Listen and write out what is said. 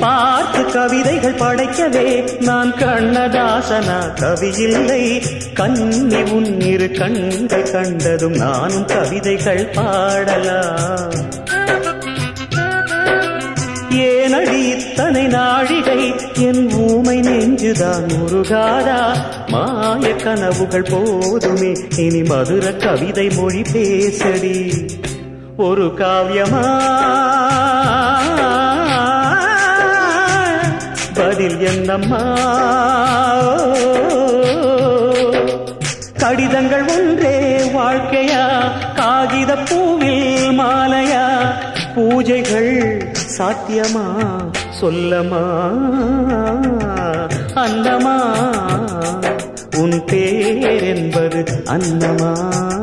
பார்த்து கவிதைகள் படைக்கவே நான் கண்ணதாசனா கவியில்லை கண்ணி உன்னிரு கண்கள் கண்டதும் நானும் கவிதைகள் பாடலாம் ஏனடி இத்தனை நாழிகை என் ஊமை நெஞ்சுதான் முருகாதா மாய கனவுகள் போதுமே இனி மதுர கவிதை மொழி பேசடி ஒரு காவியமா பதில் என்னம்மா கடிதங்கள் ஒன்றே வாழ்க்கையா காகித பூவில் மாலையா பூஜைகள் சாத்தியமா சொல்லமா அன்னமா உன் பேர் என்பது அன்னமா